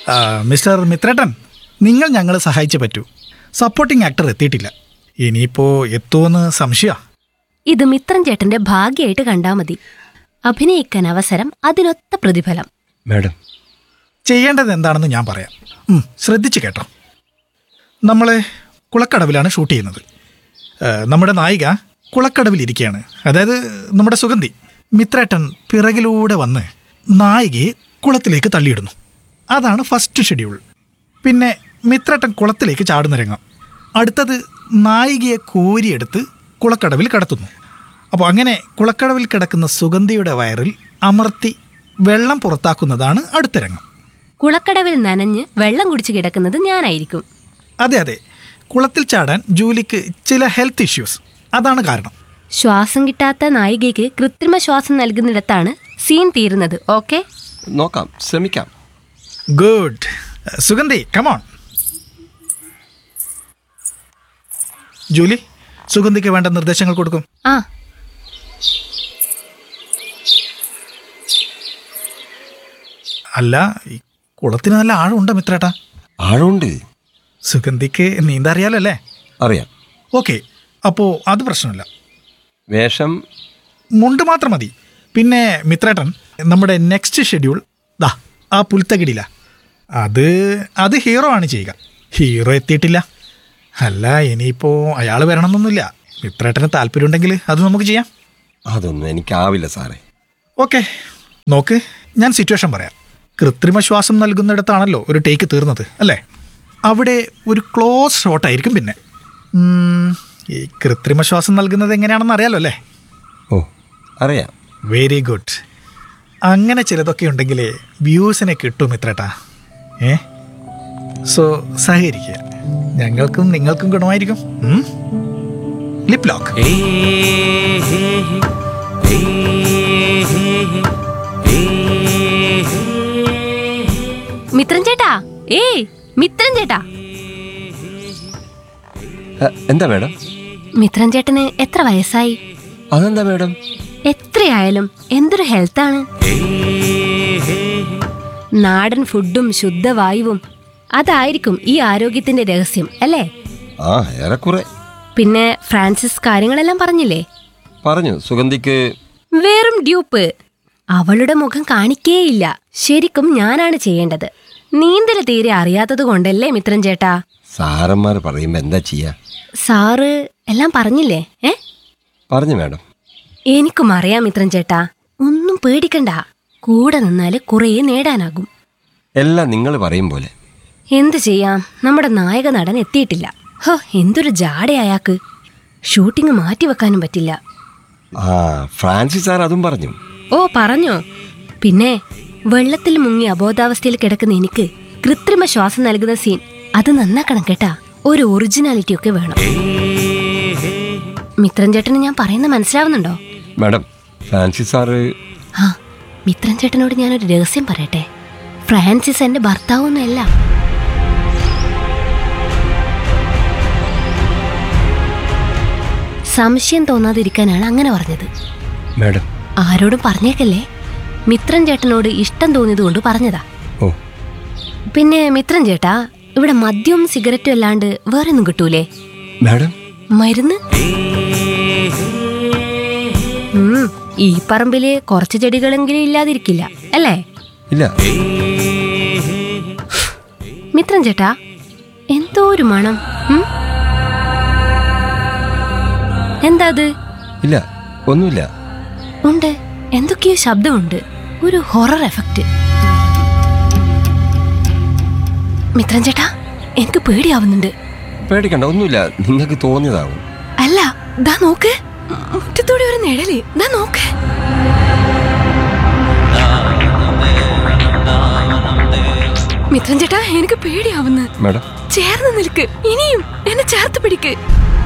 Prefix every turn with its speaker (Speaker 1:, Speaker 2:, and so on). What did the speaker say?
Speaker 1: ആ, മിസ്റ്റർ മിത്രേട്ടൻ നിങ്ങൾ ഞങ്ങൾ സഹായിച്ചേ പറ്റൂ സപ്പോർട്ടിംഗ് ആക്ടർ എത്തിയിട്ടില്ല ഇനിയിപ്പോൾ എത്തുമെന്ന് സംശയമാണ്
Speaker 2: ഇത് മിത്രൻ ചേട്ടന്റെ ഭാഗ്യമായിട്ട് കണ്ടാ മതി അഭിനയിക്കാൻ അവസരം അതിനൊത്ത പ്രതിഫലം
Speaker 3: മാഡം
Speaker 1: ചെയ്യേണ്ടത് എന്താണെന്ന് ഞാൻ പറയാം ഉം, ശ്രദ്ധിച്ച് കേട്ടോ നമ്മൾ കുളക്കടവിലാണ് ഷൂട്ട് ചെയ്യുന്നത് ഏ, നമ്മുടെ നായിക കുളക്കടവിലിരിക്കുകയാണ് അതായത് നമ്മുടെ സുഗന്ധി മിത്രേട്ടൻ പിറകിലൂടെ വന്ന് നായികയെ കുളത്തിലേക്ക് തള്ളിയിടുന്നു അതാണ് ഫസ്റ്റ് ഷെഡ്യൂൾ പിന്നെ മിത്രേട്ടൻ കുളത്തിലേക്ക് ചാടുന്ന രംഗം അടുത്തത് നായികയെ കോരിയെടുത്ത് കുളക്കടവിൽ കടത്തുന്നു അപ്പോൾ അങ്ങനെ കുളക്കടവിൽ കിടക്കുന്ന സുഗന്ധിയുടെ വയറിൽ അമർത്തി വെള്ളം പുറത്താക്കുന്നതാണ് അടുത്ത രംഗം
Speaker 2: കുളക്കടവിൽ നനഞ്ഞ് വെള്ളം കുടിച്ചു കിടക്കുന്നത് ഞാനായിരിക്കും
Speaker 1: അതെ അതെ കുളത്തിൽ ചാടാൻ ജൂലിക്ക് ചില ഹെൽത്ത് ഇഷ്യൂസ് അതാണ് കാരണം
Speaker 2: ശ്വാസം കിട്ടാത്ത നായികയ്ക്ക് കൃത്രിമ ശ്വാസം നൽകുന്നിടത്താണ് സീൻ തീരുന്നത് ഓക്കെ
Speaker 3: നോക്കാം ശ്രമിക്കാം
Speaker 1: ഗുഡ് സുഗന്ധി കമോൺ ജൂലി സുഗന്ധിക്ക് വേണ്ട നിർദ്ദേശങ്ങൾ കൊടുക്കും
Speaker 2: ആ
Speaker 1: അല്ല ഈ കുളത്തിന് നല്ല ആഴമുണ്ടോ മിത്രേട്ടാ
Speaker 3: ആഴമുണ്ട്
Speaker 1: സുഗന്ധിക്ക് നീന്തറിയാലോ അല്ലേ
Speaker 3: അറിയാം
Speaker 1: ഓക്കെ അപ്പോൾ അത് പ്രശ്നമില്ല
Speaker 3: വേഷം
Speaker 1: മുണ്ട് മാത്രം മതി പിന്നെ മിത്രേട്ടൻ നമ്മുടെ നെക്സ്റ്റ് ഷെഡ്യൂൾ ദാ ആ പുൽത്തകിടില അത് അത് ഹീറോ ആണ് ചെയ്യുക ഹീറോ എത്തിയിട്ടില്ല അല്ല ഇനിയിപ്പോൾ അയാൾ വരണമെന്നൊന്നുമില്ല മിത്രേട്ടന് താല്പര്യമുണ്ടെങ്കിൽ അത് നമുക്ക് ചെയ്യാം
Speaker 3: അതൊന്നും എനിക്കാവില്ല സാറേ
Speaker 1: ഓക്കെ നോക്ക് ഞാൻ സിറ്റുവേഷൻ പറയാം കൃത്രിമ ശ്വാസം നൽകുന്നിടത്താണല്ലോ ഒരു ടേക്ക് തീർന്നത് അല്ലേ അവിടെ ഒരു ക്ലോസ് ഷോട്ടായിരിക്കും പിന്നെ ഉം, ഈ കൃത്രിമ ശ്വാസം നൽകുന്നത് എങ്ങനെയാണെന്ന് അറിയാലോ അല്ലേ
Speaker 3: ഓ അറിയാം
Speaker 1: വെരി ഗുഡ് അങ്ങനെ ചിലതൊക്കെ ഉണ്ടെങ്കിൽ വ്യൂസിനെ കിട്ടും ഇത്രട്ടാ ഏ സോ സഹകരിക്കുക ഞങ്ങൾക്കും നിങ്ങൾക്കും ഗുണമായിരിക്കും ലിപ് ലോക്ക്
Speaker 2: മിത്രൻ ചേട്ടാ ഏയ് മിത്രൻ ചേട്ടാ
Speaker 3: അ, എന്താ മാഡം
Speaker 2: മിത്രൻ ചേട്ടന് എത്ര വയസ്സായി
Speaker 3: അതെന്താ മാഡം
Speaker 2: എത്രയായാലും എന്തൊരു ഹെൽത്താണ് നാടൻ ഫുഡും ശുദ്ധവായുവും അതായിരിക്കും ഈ ആരോഗ്യത്തിന്റെ രഹസ്യം അല്ലേ
Speaker 3: ആ ഏറെക്കുറെ
Speaker 2: പിന്നെ ഫ്രാൻസിസ് കാര്യങ്ങളെല്ലാം പറഞ്ഞില്ലേ
Speaker 3: പറഞ്ഞു സുഗന്ധിക്ക്
Speaker 2: വെറും ഡ്യൂപ്പ് അവളുടെ മുഖം കാണിക്കേയില്ല ശരിക്കും ഞാനാണ് ചെയ്യേണ്ടത് നീന്തൽ തീരെ അറിയാത്തത് കൊണ്ടല്ലേ മിത്രൻ ചേട്ടാ
Speaker 3: സാറന്മാർ പറയുമ്പോൾ എന്താ ചെയ്യാ
Speaker 2: സാറ് എല്ലാം പറഞ്ഞില്ലേ ഏ
Speaker 3: പറഞ്ഞു മാഡം
Speaker 2: എനിക്കും അറിയാം മിത്രൻ ചേട്ടാ ഒന്നും പേടിക്കണ്ട കൂടെ നിന്നാല് കുറേ നേടാനാകും
Speaker 3: എല്ലാം നിങ്ങൾ പറയും പോലെ
Speaker 2: എന്ത് ചെയ്യാം നമ്മുടെ നായക നടൻ എത്തിയിട്ടില്ല ഹോ എന്തൊരു ജാട അയാൾക്ക് ഷൂട്ടിംഗ് മാറ്റിവെക്കാനും പറ്റില്ല
Speaker 3: ആ ഫ്രാൻസിസ് സാർ അതും പറഞ്ഞു
Speaker 2: ഓ പറഞ്ഞോ പിന്നെ വെള്ളത്തിൽ മുങ്ങി അബോധാവസ്ഥയിൽ കിടക്കുന്ന എനിക്ക് കൃത്രിമ ശ്വാസം നൽകുന്ന സീൻ അത് നന്നാക്കണം കേട്ടാ ഒരു ഒറിജിനാലിറ്റി ഒക്കെ വേണം മിത്രൻ ചേട്ടന് ഞാൻ പറയുന്ന മനസ്സിലാവുന്നുണ്ടോ
Speaker 3: മാഡം ഫ്രാൻസിസ് സാറ്
Speaker 2: ആ മിത്രൻ ചേട്ടനോട് ഞാനൊരു രഹസ്യം പറയട്ടെ ഫ്രാൻസിസ് എന്റെ ഭർത്താവൊന്നുമല്ല സംശയം തോന്നാതിരിക്കാനാണ് അങ്ങനെ പറഞ്ഞത്
Speaker 3: മാഡം
Speaker 2: ആരോടും പറഞ്ഞേക്കല്ലേ മിത്രൻ ചേട്ടനോട് ഇഷ്ടം തോന്നിയത് കൊണ്ട് പറഞ്ഞതാ
Speaker 3: ഓ
Speaker 2: പിന്നെ മിത്രൻ ചേട്ടാ ഇവിടെ മദ്യവും സിഗരറ്റും അല്ലാണ്ട് വേറെ ഒന്നും കിട്ടൂലേ
Speaker 3: മാഡം
Speaker 2: മരുന്ന് ഉം, ഈ പറമ്പില് കുറച്ച് ചെടികളെങ്കിലും ഇല്ലാതിരിക്കില്ല അല്ലേ
Speaker 3: ഇല്ല
Speaker 2: മിത്രൻ ചേട്ടാ എന്തോ ഒരു മണം ഉം? എന്താ അത്
Speaker 3: ഇല്ല ഒന്നുമില്ല
Speaker 2: ഉണ്ട് എന്തൊക്കെയോ ശബ്ദമുണ്ട് ഒരു ഹൊറർ എഫക്റ്റ് മിത്രൻ ചേട്ടാ എനിക്ക് പേടിയാവുന്നുണ്ട്
Speaker 3: പേടിക്കണ്ട ഒന്നുമില്ല നിങ്ങൾക്ക് തോന്നിയതാവും
Speaker 2: അല്ല ദാ നോക്ക് മുറ്റത്തൂടെ ഒരു നിഴല് ദാ നോക്ക് മിത്രൻ ചേട്ടാ എനിക്ക് പേടിയാവുന്നു
Speaker 3: മാഡം
Speaker 2: ചേർന്ന് നിൽക്ക് ഇനിയും എന്നെ ചേർത്ത് പിടിക്ക്